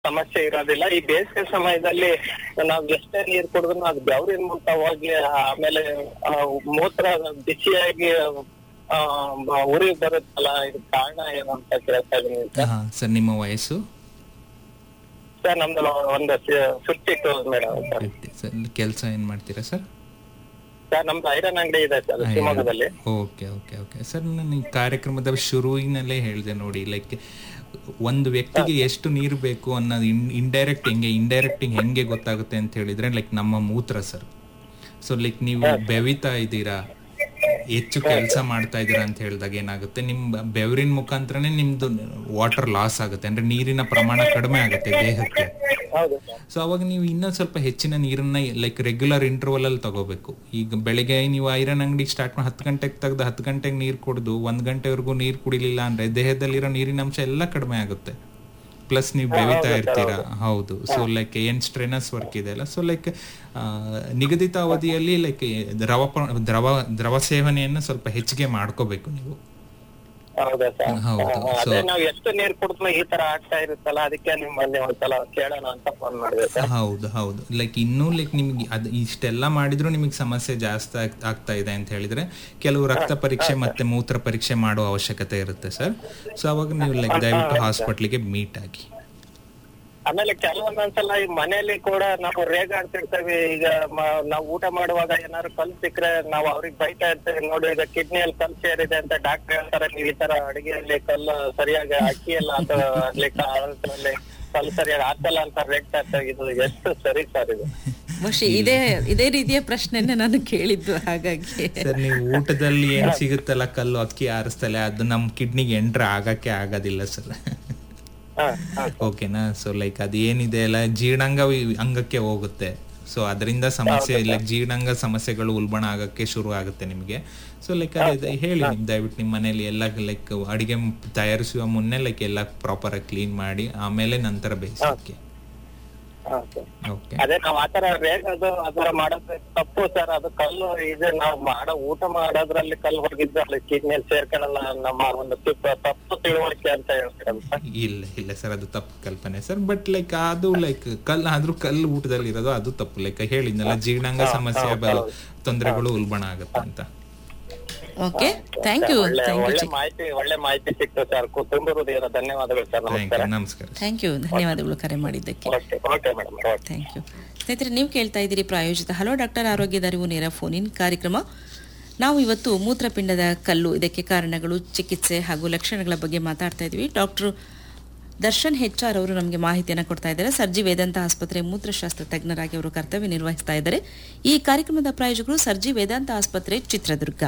ಸಮಸ್ಯೆ ಇರೋದಿಲ್ಲ ಈ ಬೇಸಿಗೆ ಸಮಯದಲ್ಲಿ ನಾವ್ ಎಷ್ಟೇ ನೀರ್ ಕುಡಿದ್ರು ಅದು ಬೆವರಿನ ಮೂಲಕ ಹೋಗಿ ಆಮೇಲೆ ಆ, ಮೂತ್ರ ಬಿಸಿಯಾಗಿ ಆ, ಮ- ಉರಿ ಬರುತ್ತಲ್ಲ ಇದು ಕಾರಣ ಏನು ಅಂತ ಕೇಳ್ತಾ ಇದೀನಿ ಸರ್ ಹಾ ಸರ್ ನಿಮ್ಮ ವಯಸ್ಸು ಸರ್ ನಮ್ದು ಒಂದು fifty two madam sir fifty sir ಕೆಲಸ ಏನು ಮಾಡ್ತೀರಾ ಸರ್ ಸರ್ ನಮ್ದು ಐರನ್ ಅಂಗಡಿ ಇದೆ ಸರ್ ಶಿವಮೊಗ್ಗದಲ್ಲಿ ಓಕೆ ಓಕೆ ಓಕೆ ಸರ್ ನಾನು ಈ ಕಾರ್ಯಕ್ರಮದ ಶುರುವಿನಲ್ಲೇ ಹೇಳಿದೆ ನೋಡಿ ಲೈಕ್ ಒಂದು ವ್ಯಕ್ತಿಗೆ ಎಷ್ಟು ನೀರು ಬೇಕು ಅನ್ನೋದು ಇನ್ ಇಂಡೈರೆಕ್ಟ್ ಹೆಂಗೆ ಇಂಡೈರೆಕ್ಟಿಂಗ್ ಹೆಂಗೆ ಗೊತ್ತಾಗುತ್ತೆ ಅಂತ ಹೇಳಿದ್ರೆ ಲೈಕ್ ನಮ್ಮ ಮೂತ್ರ ಸರ್ ಸೊ ಲೈಕ್ ನೀವು ಬೆವಿತಾ ಇದ್ದೀರಾ ಹೆಚ್ಚು ಕೆಲಸ ಮಾಡ್ತಾ ಇದ್ದೀರಾ ಅಂತ ಹೇಳಿದಾಗ ಏನಾಗುತ್ತೆ ನಿಮ್ಮ ಬೆವರಿನ ಮುಖಾಂತರನೇ ನಿಮ್ದು ವಾಟರ್ ಲಾಸ್ ಆಗುತ್ತೆ ಅಂದ್ರೆ ನೀರಿನ ಪ್ರಮಾಣ ಕಡಿಮೆ ಆಗುತ್ತೆ ದೇಹಕ್ಕೆ ಹೌದು ಸರ್ ಸೊ ಅವಾಗ ನೀವು ಇನ್ನೊಂದು ಸ್ವಲ್ಪ ಹೆಚ್ಚಿನ ನೀರನ್ನ ಲೈಕ್ ರೆಗ್ಯುಲರ್ ಇಂಟರ್ವಲ್ ಅಲ್ಲಿ ತಗೋಬೇಕು ಈಗ ಬೆಳಿಗ್ಗೆ ನೀವು ಐರನ್ ಅಂಗಡಿ ಸ್ಟಾರ್ಟ್ ಮಾಡಿ ಹತ್ತು ಗಂಟೆಗೆ ತೆಗೆದು ಹತ್ತು ಗಂಟೆಗೆ ನೀರು ಕುಡಿದು ಒಂದು ಗಂಟೆವರೆಗೂ ನೀರು ಕುಡಿಲಿಲ್ಲ ಅಂದ್ರೆ ದೇಹದಲ್ಲಿರೋ ನೀರಿನ ಅಂಶ ಎಲ್ಲ ಕಡಿಮೆ ಆಗುತ್ತೆ ಪ್ಲಸ್ ನೀವು ಬೆವಿತಾ ಇರ್ತೀರಾ ಹೌದು ಸೊ ಲೈಕ್ ಏನ್ ಸ್ಟ್ರೆನಸ್ ವರ್ಕ್ ಇದೆ ಅಲ್ಲ ಸೊ ಲೈಕ್ ನಿಗದಿತ ಅವಧಿಯಲ್ಲಿ ಲೈಕ್ ದ್ರವ ಪ- ದ್ರವ ದ್ರವ ಸೇವನೆಯನ್ನು ಸ್ವಲ್ಪ ಹೆಚ್ಚಿಗೆ ಮಾಡ್ಕೋಬೇಕು ನೀವು ಹೌದಾ ಸರ್ ಹೌದು. ಅದೇ So- ನಾವ್ ಎಷ್ಟು ನೀರ್ ಕುಡಿದ್ಮೇಲೆ ಈ ತರ ಆಗ್ತಾ ಇರುತ್ತಲ್ಲ ಅದಕ್ಕೆ ನಿಮ್ಮಲ್ಲಿ ಒಂದ್ಸಲ ಕೇಳೋಣ ಅಂತ ಫೋನ್ ಮಾಡಿದೆ ಸರ್ ಹೌದು ಹೌದು ಲೈಕ್ ಇನ್ನೂ ಲೈಕ್ ನಿಮ್ಗೆ ಅದು ಇಷ್ಟೆಲ್ಲ ಮಾಡಿದ್ರು ನಿಮಗೆ ಸಮಸ್ಯೆ ಜಾಸ್ತಿ ಆಗ್- ಆಗ್ತಾ ಇದೆ ಅಂತ ಹೇಳಿದ್ರೆ ಕೆಲವು ರಕ್ತ ಪರೀಕ್ಷೆ ಮತ್ತೆ ಮೂತ್ರ ಪರೀಕ್ಷೆ ಮಾಡುವ ಅವಶ್ಯಕತೆ ಇರುತ್ತೆ ಸರ್ ಸೊ ಅವಾಗ ನೀವು ಲೈಕ್ ದಯವಿಟ್ಟು ಹಾಸ್ಪಿಟ್ಲಿಗೆ ಮೀಟ್ ಆಗಿ ಆಮೇಲೆ ಕೆಲವೊಂದೊಂದ್ಸಲ ಈ ಮನೆಯಲ್ಲಿ ಕೂಡ ನಾವು ರೇಗಾಡ್ತಿರ್ತೇವೆ ಈಗ ಮ- ನಾವು ಊಟ ಮಾಡುವಾಗ ಏನಾದ್ರು ಕಲ್ ಸಿಕ್ಕರೆ ನಾವು ಅವ್ರಿಗೆ ಬೈತಾ ಇರ್ತೇವೆ ನೋಡಿ ಈಗ ಕಿಡ್ನಿಯಲ್ಲಿ ಕಲ್ ಸೇರಿದೆ ಅಂತ ಡಾಕ್ಟರ್ ಹೇಳ್ತಾರೆ ನೀವು ಈ ತರ ಅಡಿಗೆಯಲ್ಲಿ ಕಲ್ಲು ಸರಿಯಾಗಿ ಅಕ್ಕಿ ಎಲ್ಲ ಅಥವಾ ಆಗ್ಲಿಕ್ಕೆ ಅದ್ರಲ್ಲಿ ಕಲ್ಲು ಸರಿಯಾಗಿ ಹಾಕಲ್ಲ ಅಂತ ರೇಗ್ತಾ ಇರ್ತೇವೆ ಇದು ಎಷ್ಟು ಸರಿ ಸರ್ ಇದು ಬಹುಶಃ ಇದೇ ಇದೇ ರೀತಿಯ ಪ್ರಶ್ನೆನ ನಾನು ಕೇಳಿದ್ದು ಹಾಗಾಗಿ ಸರ್ ನೀವು ಊಟದಲ್ಲಿ ಏನ್ ಸಿಗುತ್ತಲ್ಲ ಕಲ್ಲು ಅಕ್ಕಿ ಆರಿಸ್ತಲೆ ಅದು ನಮ್ಮ ಕಿಡ್ನಿಗೆ ಎಂಟ್ರ್ ಆಗಕ್ಕೆ ಆಗೋದಿಲ್ಲ ಸರ್ ಹಾ ಹಾ ಓಕೆನಾ ಸೊ ಲೈಕ್ ಅದು ಏನಿದೆ ಅಲ್ಲ ಜೀರ್ಣಾಂಗ ವಿ- ಅಂಗಕ್ಕೆ ಹೋಗುತ್ತೆ ಸೊ ಅದರಿಂದ ಸಮಸ್ಯೆ ಲೈಕ್ ಜೀರ್ಣಾಂಗ ಸಮಸ್ಯೆಗಳು ಉಲ್ಬಣ ಆಗಕ್ಕೆ ಶುರು ಆಗುತ್ತೆ ನಿಮಗೆ ಸೊ ಲೈಕ್ ಅದೇ ಹೇಳಿ ನಿಮ್ ದಯವಿಟ್ಟು ನಿಮ್ಮ ಮನೇಲಿ ಎಲ್ಲ ಲೈಕ್ ಅಡಿಗೆ ತಯಾರಿಸುವ ಮುನ್ನೆ ಲೈಕ್ ಎಲ್ಲ ಪ್ರಾಪರ್ ಆಗಿ ಕ್ಲೀನ್ ಮಾಡಿ ಆಮೇಲೆ ನಂತರ ಬೇಯಿಸೋಕೆ ಹಾ ಸರ್ ಓಕೆ ಅದೇ ನಾವ್ ಆತರ ರೇಗದು ಅದರ ಮಾಡೋದು ತಪ್ಪು ಸರ್ ಅದು ಕಲ್ಲು ಇದು ನಾವು ಮಾಡೋ ಊಟ ಮಾಡೋದ್ರಲ್ಲಿ ಕಲ್ಲು ಹೋಗಿದ್ದಲ್ಲಿ ಕಿಡ್ನಿಯಲ್ಲಿ ಸೇರ್ಕೊಳ್ಳಲ್ಲ ನಮ್ಮ ಒಂದು ತಿಪ್ಪ- ತಪ್ಪು ತಿಳುವಳಿಕೆ ಅಂತ ಹೇಳ್ತಾರೆ ಸರ್ ಇಲ್ಲ ಇಲ್ಲ ಸರ್ ಅದು ತಪ್ಪು ಕಲ್ಪನೆ ಸರ್ ಬಟ್ ಲೈಕ್ ಅದು ಲೈಕ್ ಕಲ್ಲು ಆದ್ರೂ ಕಲ್ಲು ಊಟದಲ್ಲಿ ಇರೋದು ಅದು ತಪ್ಪು ಲೈಕ್ ಹೇಳಿದ್ನಲ್ಲ ಜೀರ್ಣಾಂಗ ಸಮಸ್ಯೆ ಬ- ತೊಂದರೆಗಳು ಉಲ್ಬಣ ಆಗುತ್ತೆ ಅಂತ ಓಕೆ ಥ್ಯಾಂಕ್ ಯು ಒಳ್ಳೆ ಥ್ಯಾಂಕ್ ಯು ಒಳ್ಳೆ ಮಾಹಿತಿ ಒಳ್ಳೆ ಮಾಹಿತಿ ಸಿಕ್ತು ಸರ್ ತುಂಬ ಹೃದಯದ ಧನ್ಯವಾದಗಳು ಸರ್ ಥ್ಯಾಂಕ್ ನಮಸ್ಕಾರ ಯು ನಮಸ್ಕಾರ ಥ್ಯಾಂಕ್ ಯು ಧನ್ಯವಾದಗಳು ಕರೆ ಮಾಡಿದ್ದಕ್ಕೆ okay okay madam okay thank you ಸ್ನೇಹಿತರೆ ನೀವು ಕೇಳ್ತಾ ಇದ್ದೀರಿ ಪ್ರಾಯೋಜಿತ ಹಲೋ ಡಾಕ್ಟರ್ ಆರೋಗ್ಯದ ಅರಿವು ನೇರ ಫೋನ್ ಇನ್ ಕಾರ್ಯಕ್ರಮ ನಾವು ಇವತ್ತು ಮೂತ್ರಪಿಂಡದ ಕಲ್ಲು ಇದಕ್ಕೆ ಕಾರಣಗಳು ಚಿಕಿತ್ಸೆ ಹಾಗೂ ಲಕ್ಷಣಗಳ ಬಗ್ಗೆ ಮಾತಾಡ್ತಾ ಇದ್ವಿ ಡಾಕ್ಟರ್ ದರ್ಶನ್ ಹೆಚ್ಆರ್ ಅವರು ನಮಗೆ ಮಾಹಿತಿಯನ್ನು ಕೊಡ್ತಾ ಇದ್ದಾರೆ ಸರ್ಜಿ ವೇದಾಂತ ಆಸ್ಪತ್ರೆ ಮೂತ್ರಶಾಸ್ತ್ರ ತಜ್ಞರಾಗಿ ಅವರು ಕರ್ತವ್ಯ ನಿರ್ವಹಿಸ್ತಾ ಇದ್ದಾರೆ ಈ ಕಾರ್ಯಕ್ರಮದ ಪ್ರಾಯೋಜಕರು ಸರ್ಜಿ ವೇದಾಂತ ಆಸ್ಪತ್ರೆ ಚಿತ್ರದುರ್ಗ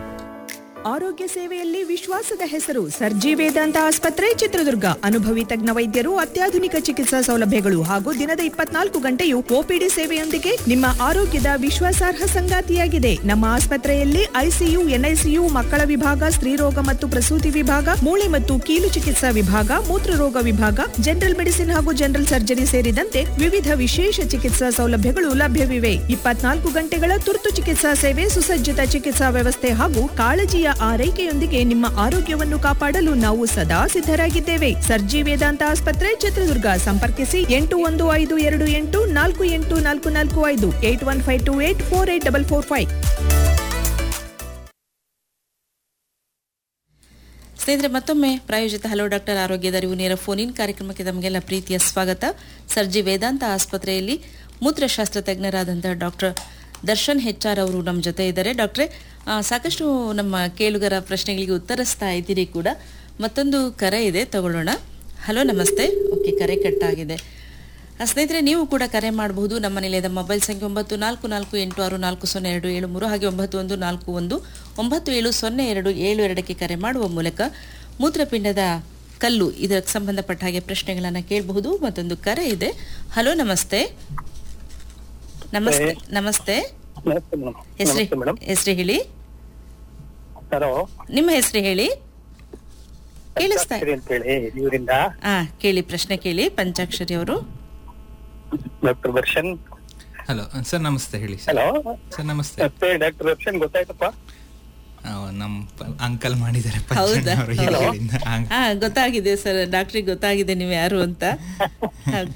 ಆರೋಗ್ಯ ಸೇವೆಯಲ್ಲಿ ವಿಶ್ವಾಸದ ಹೆಸರು ಸರ್ಜಿ ವೇದಾಂತ ಆಸ್ಪತ್ರೆ ಚಿತ್ರದುರ್ಗ ಅನುಭವಿ ತಜ್ಞ ವೈದ್ಯರು ಅತ್ಯಾಧುನಿಕ ಚಿಕಿತ್ಸಾ ಸೌಲಭ್ಯಗಳು ಹಾಗೂ ದಿನದ ಇಪ್ಪತ್ನಾಲ್ಕು ಗಂಟೆಯು ಒಪಿಡಿ ಸೇವೆಯೊಂದಿಗೆ ನಿಮ್ಮ ಆರೋಗ್ಯದ ವಿಶ್ವಾಸಾರ್ಹ ಸಂಗಾತಿಯಾಗಿದೆ ನಮ್ಮ ಆಸ್ಪತ್ರೆಯಲ್ಲಿ ಐಸಿಯು ಎನ್ಐಸಿಯು ಮಕ್ಕಳ ವಿಭಾಗ ಸ್ತ್ರೀರೋಗ ಮತ್ತು ಪ್ರಸೂತಿ ವಿಭಾಗ ಮೂಳೆ ಮತ್ತು ಕೀಲು ಚಿಕಿತ್ಸಾ ವಿಭಾಗ ಮೂತ್ರರೋಗ ವಿಭಾಗ ಜನರಲ್ ಮೆಡಿಸಿನ್ ಹಾಗೂ ಜನರಲ್ ಸರ್ಜರಿ ಸೇರಿದಂತೆ ವಿವಿಧ ವಿಶೇಷ ಚಿಕಿತ್ಸಾ ಸೌಲಭ್ಯಗಳು ಲಭ್ಯವಿವೆ ಇಪ್ಪತ್ನಾಲ್ಕು ಗಂಟೆಗಳ ತುರ್ತು ಚಿಕಿತ್ಸಾ ಸೇವೆ ಸುಸಜ್ಜಿತ ಚಿಕಿತ್ಸಾ ವ್ಯವಸ್ಥೆ ಹಾಗೂ ಕಾಳಜಿಯ ಆರೈಕೆಯೊಂದಿಗೆ ನಿಮ್ಮ ಆರೋಗ್ಯವನ್ನು ಕಾಪಾಡಲು ನಾವು ಸದಾ ಸಿದ್ಧರಾಗಿದ್ದೇವೆ ಸರ್ಜಿ ವೇದಾಂತ ಆಸ್ಪತ್ರೆ ಚಿತ್ರದುರ್ಗ ಸಂಪರ್ಕಿಸಿ ಎಂಟು ಒಂದು ಐದು ಎರಡು ಎಂಟು ನಾಲ್ಕು ಎಂಟು ನಾಲ್ಕು ನಾಲ್ಕು ಐದು eight one five two eight four eight double four five ಸ್ನೇಹಿತರೆ ಮತ್ತೊಮ್ಮೆ ಪ್ರಾಯೋಜಿತ ಹಲೋ ಡಾಕ್ಟರ್ ಆರೋಗ್ಯದ ಅರಿವು ನೇರ ಫೋನ್ ಇನ್ ಕಾರ್ಯಕ್ರಮಕ್ಕೆ ತಮಗೆಲ್ಲ ಪ್ರೀತಿಯ ಸ್ವಾಗತ ಸರ್ಜಿ ವೇದಾಂತ ಆಸ್ಪತ್ರೆಯಲ್ಲಿ ಮೂತ್ರಶಾಸ್ತ್ರ ತಜ್ಞರಾದಂತಹ ಡಾಕ್ಟರ್ ದರ್ಶನ್ ಹೆಚ್ಆರ್ ಅವರು ನಮ್ಮ ಜೊತೆ ಇದ್ದಾರೆ ಡಾಕ್ಟ್ರೆ ಆ, ಸಾಕಷ್ಟು ನಮ್ಮ ಕೇಳುಗರ ಪ್ರಶ್ನೆಗಳಿಗೆ ಉತ್ತರಿಸ್ತಾ ಇದ್ದೀರಿ ಕೂಡ ಮತ್ತೊಂದು ಕರೆ ಇದೆ ತಗೊಳ್ಳೋಣ ಹಲೋ ನಮಸ್ತೆ ಓಕೆ ಕರೆ ಕಟ್ಟಾಗಿದೆ ಆ, ಸ್ನೇಹಿತರೆ ನೀವು ಕೂಡ ಕರೆ ಮಾಡಬಹುದು ನಮ್ಮ ನಿಲಯದ ಮೊಬೈಲ್ ಸಂಖ್ಯೆ ಒಂಬತ್ತು ನಾಲ್ಕು ನಾಲ್ಕು ಎಂಟು ಆರು ನಾಲ್ಕು ಸೊನ್ನೆ ಎರಡು ಏಳು ಮೂರು ಹಾಗೆ ಒಂಬತ್ತು ಒಂದು ನಾಲ್ಕು ಒಂದು ಒಂಬತ್ತು ಏಳು ಸೊನ್ನೆ ಎರಡು ಏಳು ಎರಡಕ್ಕೆ ಕರೆ ಮಾಡುವ ಮೂಲಕ ಮೂತ್ರಪಿಂಡದ ಕಲ್ಲು ಇದಕ್ಕೆ ಸಂಬಂಧಪಟ್ಟ ಹಾಗೆ ಪ್ರಶ್ನೆಗಳನ್ನು ಕೇಳಬಹುದು ಮತ್ತೊಂದು ಕರೆ ಇದೆ ಹಲೋ ನಮಸ್ತೆ ನಮಸ್ತೆ ನಮಸ್ತೆ ನಮಸ್ತೆ ಮೇಡಮ್ ಹೆಸರಿ ನಮಸ್ತೆ ಮೇಡಮ್ ಹೆಸರು ಹೇಳಿ ಹಲೋ ನಿಮ್ಮ ಹೆಸರು ಹೇಳಿ ಕೇಳಿಸ್ತಾ ಅಂತ ಹೇಳಿ ಇವರಿಂದ ಆ ಕೇಳಿ ಪ್ರಶ್ನೆ ಕೇಳಿ ಪಂಚಾಕ್ಷರಿ ಅವರು ಡಾಕ್ಟರ್ ದರ್ಶನ್ ಹಲೋ ಸರ್ ನಮಸ್ತೆ ಹೇಳಿ ಸರ್ ಹಲೋ ಸರ್ ನಮಸ್ತೆ ಮತ್ತೆ ಡಾಕ್ಟರ್ ದರ್ಶನ್ ಗೊತ್ತಾಯ್ತಪ್ಪ ಆ, ನಮ್ ಅಂಕಲ್ ಮಾಡಿದ್ದಾರೆ ಹೌದಾ ಪಂಚಣ್ಣ ಅವರು ಹೇಳಿಂದ ಹಾ ಗೊತ್ತಾಗಿದೆ ಸರ್ ಡಾಕ್ಟ್ರಿಗೆ ಗೊತ್ತಾಗಿದೆ ನೀವು ಯಾರು ಅಂತ ಹಾ,